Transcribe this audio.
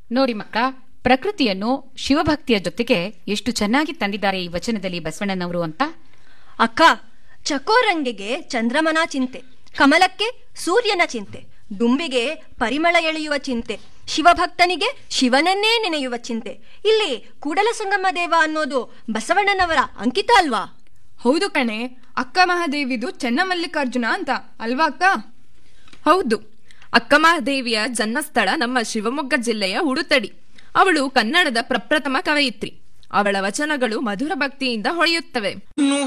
ನೋಡಿ ಮಕ್ಕಳ ಪ್ರಕೃತಿಯನ್ನು ಶಿವಭಕ್ತಿಯ ಜೊತೆಗೆ ಎಷ್ಟು ಚೆನ್ನಾಗಿ ತಂದಿದ್ದಾರೆ ಈ ವಚನದಲ್ಲಿ ಬಸವಣ್ಣನವರು ಅಂತ ಅಕ್ಕ ಚಕೋರಂಗಿಗೆ ಚಂದ್ರಮನ ಚಿಂತೆ ಕಮಲಕ್ಕೆ ಸೂರ್ಯನ ಚಿಂತೆ ದುಂಬಿಗೆ ಪರಿಮಳ ಎಳೆಯುವ ಚಿಂತೆ ಶಿವಭಕ್ತನಿಗೆ ಶಿವನನ್ನೇ ನೆನೆಯುವ ಚಿಂತೆ ಇಲ್ಲಿ ಕೂಡಲ ಸಂಗಮ ದೇವ ಅನ್ನೋದು ಬಸವಣ್ಣನವರ ಅಂಕಿತ ಅಲ್ವಾ ಹೌದು ಕಣೆ ಅಕ್ಕ ಮಹಾದೇವಿದು ಚೆನ್ನಮಲ್ಲಿಕಾರ್ಜುನ ಅಂತ ಅಲ್ವಾ ಅಕ್ಕ ಹೌದು ಅಕ್ಕಮಹಾದೇವಿಯ ಜನ್ಮಸ್ಥಳ ನಮ್ಮ ಶಿವಮೊಗ್ಗ ಜಿಲ್ಲೆಯ ಉಡುತಡಿ ಅವಳು ಕನ್ನಡದ ಪ್ರಪ್ರಥಮ ಕವಯಿತ್ರಿ ಅವಳ ವಚನಗಳು ಮಧುರ ಭಕ್ತಿಯಿಂದ ಹೊಳೆಯುತ್ತವೆ